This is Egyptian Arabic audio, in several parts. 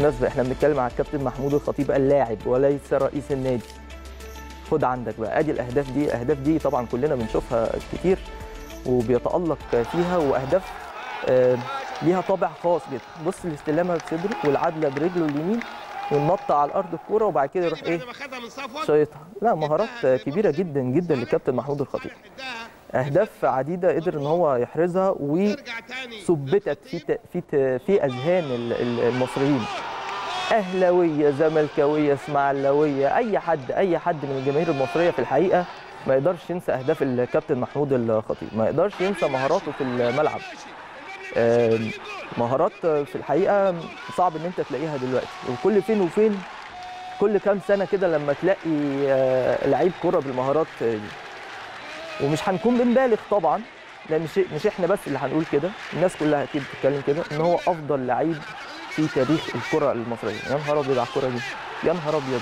بالمناسبه احنا بنتكلم على الكابتن محمود الخطيب اللاعب وليس رئيس النادي خد عندك بقى ادي الاهداف دي الاهداف دي طبعا كلنا بنشوفها كتير وبيتالق فيها واهداف آه، ليها طابع خاص جدا بص الاستلامه بصدره والعدله برجله اليمين والنط على الارض الكوره وبعد كده يروح ايه شايطها لا مهارات كبيره جدا جدا للكابتن محمود الخطيب اهداف عديده قدر ان هو يحرزها وثبتت في ت- في ت- في اذهان ال- ال- المصريين اهلاويه زملكاويه اسماعيلاويه اي حد اي حد من الجماهير المصريه في الحقيقه ما يقدرش ينسى اهداف الكابتن محمود الخطيب ما يقدرش ينسى مهاراته في الملعب آم، مهارات في الحقيقه صعب ان انت تلاقيها دلوقتي وكل فين وفين كل كام سنه كده لما تلاقي آه، لعيب كره بالمهارات دي ومش هنكون بنبالغ طبعا لان مش مش احنا بس اللي هنقول كده الناس كلها اكيد بتتكلم كده ان هو افضل لعيب في تاريخ الكره المصريه يا نهار ابيض على الكره دي يا نهار ابيض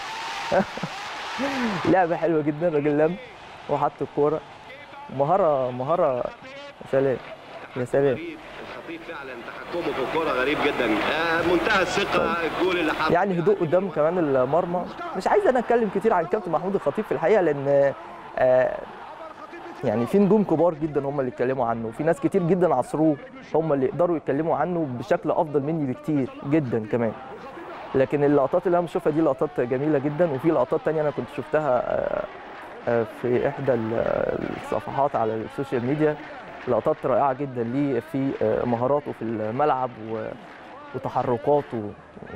لعبه حلوه جدا الراجل لم وحط الكوره مهاره مهاره يا سلام يا سلام الخطيب فعلا تحكمه في الكوره غريب جدا آه، منتهى الثقه الجول اللي حط يعني هدوء قدام كمان المرمى مش عايز انا اتكلم كتير عن كابتن محمود الخطيب في الحقيقه لان آه، يعني في نجوم كبار جدا هم اللي اتكلموا عنه وفي ناس كتير جدا عصروه هم اللي يقدروا يتكلموا عنه بشكل افضل مني بكتير جدا كمان لكن اللقطات اللي انا بشوفها دي لقطات جميله جدا وفي لقطات تانية انا كنت شفتها آه، آه، في احدى ال- الصفحات على السوشيال ميديا لقطات رائعه جدا ليه في آه، مهاراته في الملعب و- وتحركاته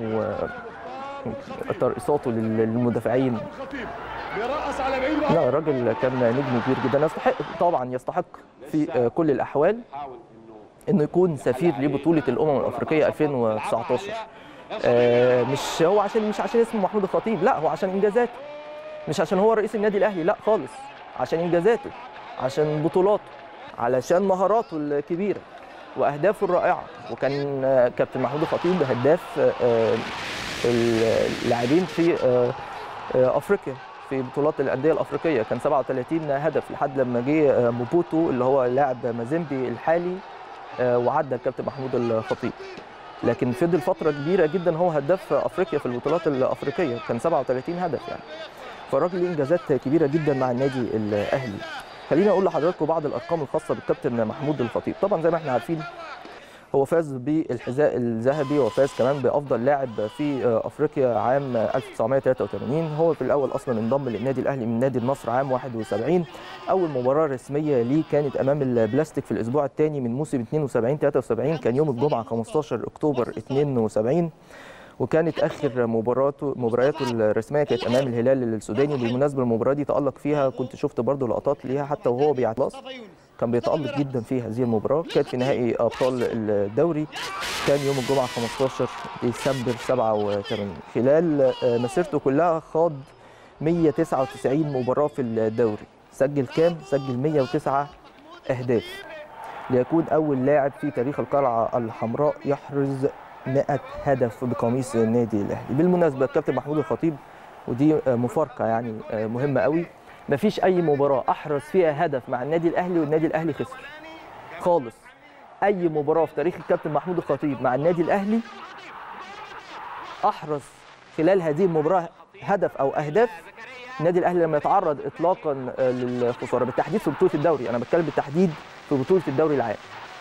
وترقصاته لل- للمدافعين بيرقص على بعيد لا الراجل كان نجم كبير جدا يستحق طبعا يستحق في آه، كل الاحوال انه يكون سفير لبطوله الامم الافريقيه 2019 آه، مش هو عشان مش عشان اسمه محمود الخطيب لا هو عشان انجازاته مش عشان هو رئيس النادي الاهلي لا خالص عشان انجازاته عشان بطولاته علشان مهاراته الكبيره واهدافه الرائعه وكان آه، كابتن محمود الخطيب هداف آه، آه، اللاعبين في آه، آه، افريقيا في بطولات الانديه الافريقيه كان 37 هدف لحد لما جه آه، موبوتو اللي هو لاعب مازيمبي الحالي آه، وعدى الكابتن محمود الخطيب لكن فضل فتره كبيره جدا هو هداف افريقيا في البطولات الافريقيه كان 37 هدف يعني فالراجل ليه انجازات كبيره جدا مع النادي الاهلي خليني اقول لحضراتكم بعض الارقام الخاصه بالكابتن محمود الخطيب طبعا زي ما احنا عارفين هو فاز بالحذاء الذهبي وفاز كمان بافضل لاعب في افريقيا عام 1983 هو في الاول اصلا انضم للنادي الاهلي من نادي النصر عام 71 اول مباراه رسميه ليه كانت امام البلاستيك في الاسبوع الثاني من موسم 72 73 كان يوم الجمعه 15 اكتوبر 72 وكانت اخر مباراته مبارياته الرسميه كانت امام الهلال السوداني وبالمناسبه المباراه دي تالق فيها كنت شفت برضو لقطات ليها حتى وهو بيعتلص كان بيتالق جدا في هذه المباراه كانت في نهائي ابطال الدوري كان يوم الجمعه 15 ديسمبر 87 خلال آه، مسيرته كلها خاض 199 مباراه في الدوري سجل كام سجل 109 اهداف ليكون اول لاعب في تاريخ القلعه الحمراء يحرز 100 هدف بقميص النادي الاهلي بالمناسبه الكابتن محمود الخطيب ودي آه، مفارقه يعني آه، مهمه قوي مفيش اي مباراه احرز فيها هدف مع النادي الاهلي والنادي الاهلي خسر خالص اي مباراه في تاريخ الكابتن محمود الخطيب مع النادي الاهلي احرز خلال هذه المباراه هدف او اهداف النادي الاهلي لما يتعرض اطلاقا آه، للخساره بالتحديد في بطوله الدوري انا بتكلم بالتحديد في بطوله الدوري العام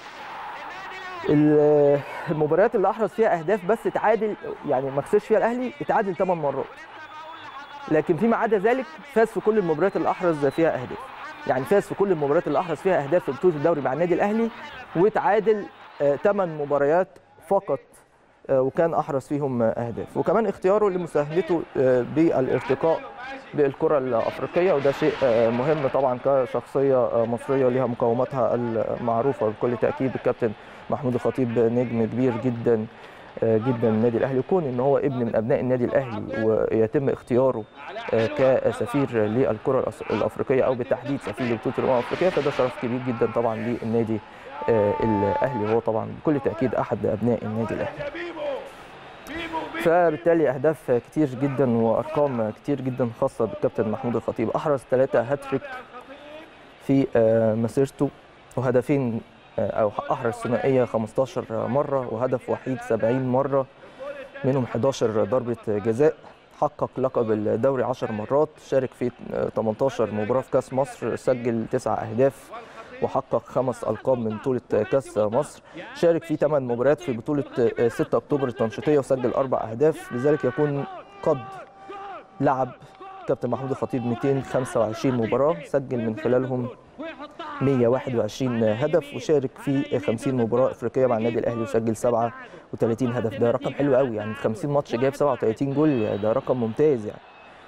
ال- المباريات اللي احرز فيها اهداف بس اتعادل يعني ما خسرش فيها الاهلي اتعادل 8 مرات لكن فيما عدا ذلك فاز في كل المباريات اللي احرز فيها اهداف يعني فاز في كل المباريات اللي احرز فيها اهداف في بطوله الدوري مع النادي الاهلي وتعادل 8 مباريات فقط آه، وكان احرز فيهم آه، اهداف وكمان اختياره لمساهمته آه، بالارتقاء بالكره الافريقيه وده شيء آه، مهم طبعا كشخصيه آه، مصريه لها مقوماتها المعروفه بكل تاكيد الكابتن محمود الخطيب نجم كبير جدا آه، جدا من النادي الاهلي كون ان هو ابن من ابناء النادي الاهلي ويتم اختياره آه، كسفير للكره الأس- الافريقيه او بالتحديد سفير لبطوله الامم الافريقيه فده شرف كبير جدا طبعا للنادي آه، الاهلي وهو طبعا بكل تاكيد احد ابناء النادي الاهلي فبالتالي اهداف كتير جدا وارقام كتير جدا خاصه بالكابتن محمود الخطيب احرز ثلاثه هاتريك في آه، مسيرته وهدفين آه، او احرز ثنائيه 15 مره وهدف وحيد 70 مره منهم 11 ضربة جزاء حقق لقب الدوري 10 مرات شارك في 18 مباراة في كأس مصر سجل 9 أهداف وحقق خمس ألقاب من بطولة كأس مصر شارك في 8 مباريات في بطولة 6 أكتوبر التنشيطية وسجل أربع أهداف لذلك يكون قد لعب كابتن محمود الخطيب 225 مباراة سجل من خلالهم 121 هدف وشارك في 50 مباراة افريقية مع النادي الاهلي وسجل 37 هدف ده رقم حلو قوي يعني في 50 ماتش جايب 37 جول ده رقم ممتاز يعني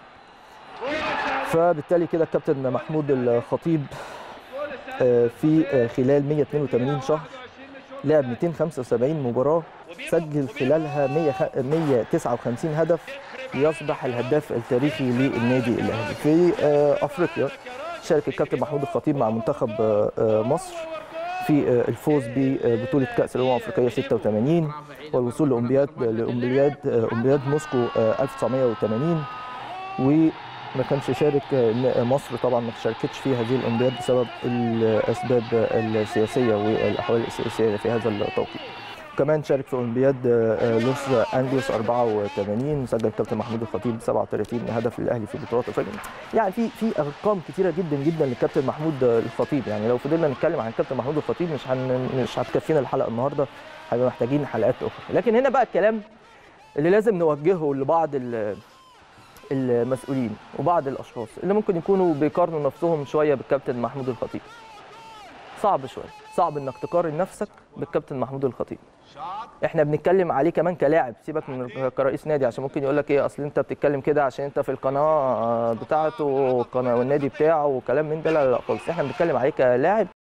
فبالتالي كده الكابتن محمود الخطيب آه، في آه، خلال 182 شهر لعب 275 مباراة سجل خلالها 100 159 هدف ليصبح الهداف التاريخي للنادي الاهلي في آه، افريقيا شارك الكابتن محمود الخطيب مع منتخب آه، آه، مصر في آه، الفوز ببطولة كأس الأمم الأفريقية 86 والوصول لأولمبياد لأولمبياد آه، أولمبياد موسكو آه، 1980 وما كانش شارك آه، مصر طبعا ما شاركتش في هذه الأولمبياد بسبب الأسباب السياسية والأحوال السياسية في هذا التوقيت. كمان شارك في اولمبياد آه، لوس انجلوس 84 سجل الكابتن محمود الخطيب 37 هدف للاهلي في بطولات افريقيا يعني في في ارقام كتيره جدا جدا للكابتن محمود الخطيب يعني لو فضلنا نتكلم عن الكابتن محمود الخطيب مش هن مش هتكفينا الحلقه النهارده هنبقى محتاجين حلقات اخرى لكن هنا بقى الكلام اللي لازم نوجهه لبعض ال- المسؤولين وبعض الاشخاص اللي ممكن يكونوا بيقارنوا نفسهم شويه بالكابتن محمود الخطيب صعب شويه صعب انك تقارن نفسك بالكابتن محمود الخطيب احنا بنتكلم عليه كمان كلاعب سيبك من كرئيس نادي عشان ممكن يقول لك ايه اصل انت بتتكلم كده عشان انت في القناه بتاعته والقناه والنادي بتاعه وكلام من ده لا لا خالص احنا بنتكلم عليه كلاعب